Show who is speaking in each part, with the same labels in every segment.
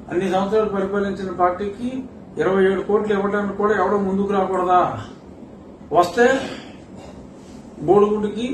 Speaker 1: అన్ని సంవత్సరాలు పరిపాలించిన పార్టీకి ఇరవై ఏడు కోట్లు ఇవ్వడానికి కూడా ఎవడో ముందుకు రాకూడదా వస్తే బోడుగుడికి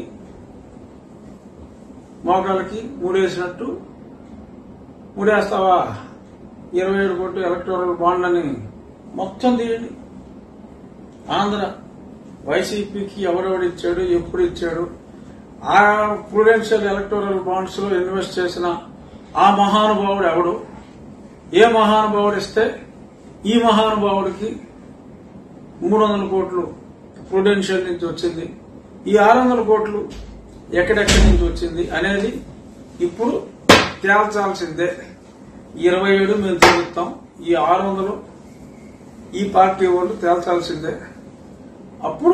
Speaker 1: మోకాలకి మూడేసినట్టు మూడేస్తావా ఇరవై ఏడు కోట్లు ఎలక్టోరల్ బాండ్ అని మొత్తం తీయండి ఆంధ్ర వైసీపీకి ఎవరెవడు ఇచ్చాడు ఎప్పుడు ఇచ్చాడు ఆ ప్రూడెన్షియల్ ఎలక్టోరల్ బాండ్స్ లో ఇన్వెస్ట్ చేసిన ఆ మహానుభావుడు ఎవడు ఏ మహానుభావుడు ఇస్తే ఈ మహానుభావుడికి మూడు వందల కోట్లు ప్రూడెన్షియల్ నుంచి వచ్చింది ఈ ఆరు వందల కోట్లు ఎక్కడెక్కడి నుంచి వచ్చింది అనేది ఇప్పుడు తేల్చాల్సిందే ఇరవై ఏడు మేము తేలుస్తాం ఈ ఆరు వందలు ఈ పార్టీ వాళ్ళు తేల్చాల్సిందే అప్పుడు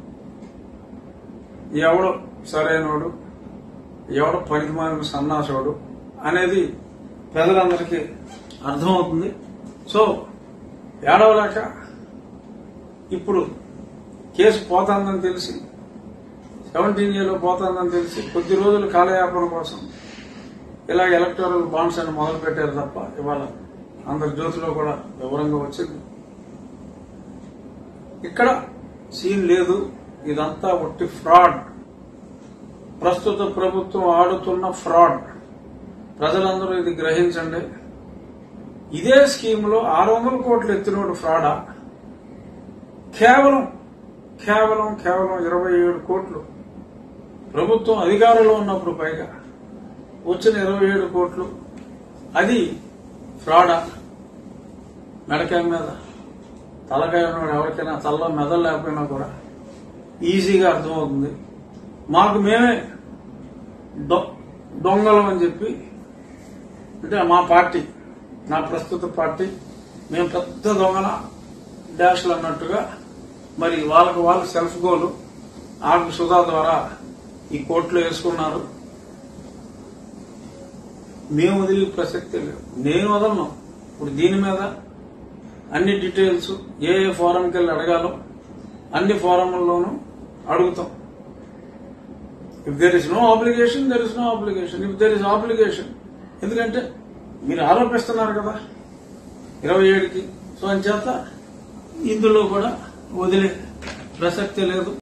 Speaker 1: ఎవడు సరైనోడు ఎవడు పనికిమాలిన సన్నాసోడు అనేది ప్రజలందరికీ అర్థమవుతుంది సో ఏడవలేక ఇప్పుడు కేసు పోతుందని తెలిసి సెవెంటీన్ ఏలో పోతుందని తెలిసి కొద్ది రోజులు కాలయాపన కోసం ఇలా ఎలక్టోరల్ బాండ్స్ అని మొదలు పెట్టారు తప్ప ఇవాళ అందరి జ్యోతిలో కూడా వివరంగా వచ్చింది ఇక్కడ సీన్ లేదు ఇదంతా ఒట్టి ఫ్రాడ్ ప్రస్తుత ప్రభుత్వం ఆడుతున్న ఫ్రాడ్ ప్రజలందరూ ఇది గ్రహించండి ఇదే స్కీమ్ లో ఆరు వందల కోట్లు ఎత్తినోడు ఫ్రాడా కేవలం కేవలం కేవలం ఇరవై ఏడు కోట్లు ప్రభుత్వం అధికారంలో ఉన్నప్పుడు పైగా వచ్చిన ఇరవై ఏడు కోట్లు అది ఫ్రాడా మెడకాయ మీద తలకాయ ఉన్నవాడు ఎవరికైనా తలలో మెదలు లేకపోయినా కూడా ఈజీగా అర్థమవుతుంది మాకు మేమే దొ- దొంగలం అని చెప్పి అంటే మా పార్టీ నా ప్రస్తుత పార్టీ మేము పెద్ద దొంగల డాష్లు అన్నట్టుగా మరి వాళ్ళకు వాళ్ళు సెల్ఫ్ గోలు ఆకు సుధా ద్వారా ఈ కోర్టులో వేసుకున్నారు మేము వదిలే ప్రసక్తే లేదు నేను వదలను ఇప్పుడు దీని మీద అన్ని డీటెయిల్స్ ఏ ఏ ఫోరంకి వెళ్ళి అడగాలో అన్ని ఫోరంల్లోనూ అడుగుతాం if there is no obligation there is no obligation if there is obligation ఎందుకంటే మీరు ఆరోపిస్తున్నారు కదా ఇరవై ఏడుకి సో అంచేత ఇందులో కూడా వదిలే ప్రసక్తి లేదు